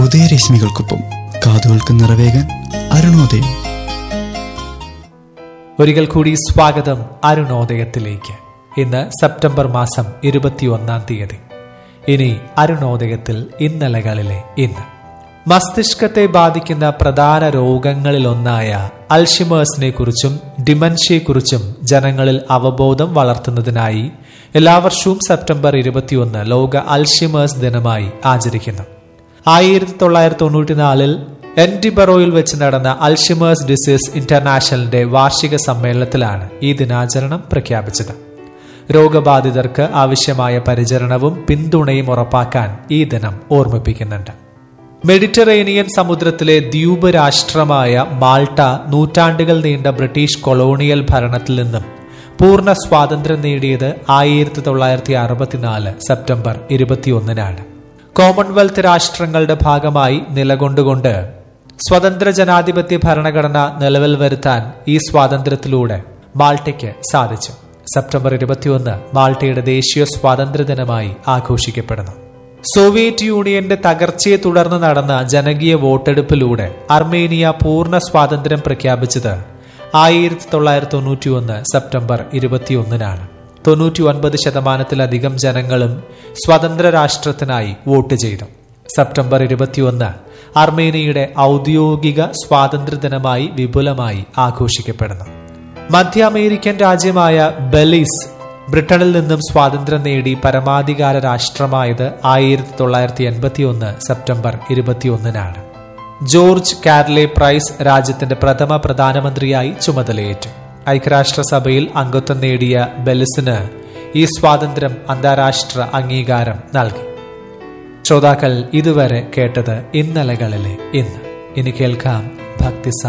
ഉദയരശ്മികൾക്കൊപ്പം കാതുകൾക്ക് നിറവേകാൻ അരുണോദയം ഒരിക്കൽ കൂടി സ്വാഗതം അരുണോദയത്തിലേക്ക് ഇന്ന് സെപ്റ്റംബർ മാസം ഇരുപത്തിയൊന്നാം തീയതി ഇനി അരുണോദയത്തിൽ ഇന്നലകളിലെ ഇന്ന് മസ്തിഷ്കത്തെ ബാധിക്കുന്ന പ്രധാന രോഗങ്ങളിലൊന്നായ അൽഷിമേഴ്സിനെ കുറിച്ചും ഡിമൻഷ്യയെക്കുറിച്ചും ജനങ്ങളിൽ അവബോധം വളർത്തുന്നതിനായി എല്ലാ വർഷവും സെപ്റ്റംബർ ഇരുപത്തിയൊന്ന് ലോക അൽഷിമേഴ്സ് ദിനമായി ആചരിക്കുന്നു ആയിരത്തി തൊള്ളായിരത്തി തൊണ്ണൂറ്റിനാലിൽ എൻഡിബറോയിൽ വെച്ച് നടന്ന അൽഷിമേഴ്സ് ഡിസീസ് ഇന്റർനാഷണലിന്റെ വാർഷിക സമ്മേളനത്തിലാണ് ഈ ദിനാചരണം പ്രഖ്യാപിച്ചത് രോഗബാധിതർക്ക് ആവശ്യമായ പരിചരണവും പിന്തുണയും ഉറപ്പാക്കാൻ ഈ ദിനം ഓർമ്മിപ്പിക്കുന്നുണ്ട് മെഡിറ്ററേനിയൻ സമുദ്രത്തിലെ ദ്വീപ് രാഷ്ട്രമായ മാൾട്ട നൂറ്റാണ്ടുകൾ നീണ്ട ബ്രിട്ടീഷ് കൊളോണിയൽ ഭരണത്തിൽ നിന്നും പൂർണ്ണ സ്വാതന്ത്ര്യം നേടിയത് ആയിരത്തി തൊള്ളായിരത്തി അറുപത്തിനാല് സെപ്റ്റംബർ ഇരുപത്തിയൊന്നിനാണ് കോമൺവെൽത്ത് രാഷ്ട്രങ്ങളുടെ ഭാഗമായി നിലകൊണ്ടുകൊണ്ട് സ്വതന്ത്ര ജനാധിപത്യ ഭരണഘടന നിലവിൽ വരുത്താൻ ഈ സ്വാതന്ത്ര്യത്തിലൂടെ മാൾട്ടയ്ക്ക് സാധിച്ചു സെപ്റ്റംബർ ഇരുപത്തിയൊന്ന് മാൾട്ടയുടെ ദേശീയ സ്വാതന്ത്ര്യ ദിനമായി ആഘോഷിക്കപ്പെടുന്നു സോവിയറ്റ് യൂണിയന്റെ തകർച്ചയെ തുടർന്ന് നടന്ന ജനകീയ വോട്ടെടുപ്പിലൂടെ അർമേനിയ പൂർണ്ണ സ്വാതന്ത്ര്യം പ്രഖ്യാപിച്ചത് ആയിരത്തി തൊള്ളായിരത്തി തൊണ്ണൂറ്റി ഒന്ന് സെപ്റ്റംബർ ഇരുപത്തിയൊന്നിനാണ് തൊണ്ണൂറ്റി ഒൻപത് ശതമാനത്തിലധികം ജനങ്ങളും സ്വതന്ത്ര രാഷ്ട്രത്തിനായി വോട്ട് ചെയ്തു സെപ്റ്റംബർ ഇരുപത്തിയൊന്ന് അർമേനിയയുടെ ഔദ്യോഗിക സ്വാതന്ത്ര്യദിനമായി വിപുലമായി ആഘോഷിക്കപ്പെടുന്നു മധ്യ അമേരിക്കൻ രാജ്യമായ ബെലീസ് ബ്രിട്ടനിൽ നിന്നും സ്വാതന്ത്ര്യം നേടി പരമാധികാര രാഷ്ട്രമായത് ആയിരത്തി തൊള്ളായിരത്തി എൺപത്തി ഒന്ന് സെപ്റ്റംബർ ഇരുപത്തിയൊന്നിനാണ് ജോർജ് കാർലെ പ്രൈസ് രാജ്യത്തിന്റെ പ്രഥമ പ്രധാനമന്ത്രിയായി ചുമതലയേറ്റു ഐക്യരാഷ്ട്രസഭയിൽ അംഗത്വം നേടിയ ബെലിസിന് ഈ സ്വാതന്ത്ര്യം അന്താരാഷ്ട്ര അംഗീകാരം നൽകി ശ്രോതാക്കൾ ഇതുവരെ കേട്ടത് ഇന്നലകളിലെ ഇന്ന് ഇനി കേൾക്കാം ഭക്തി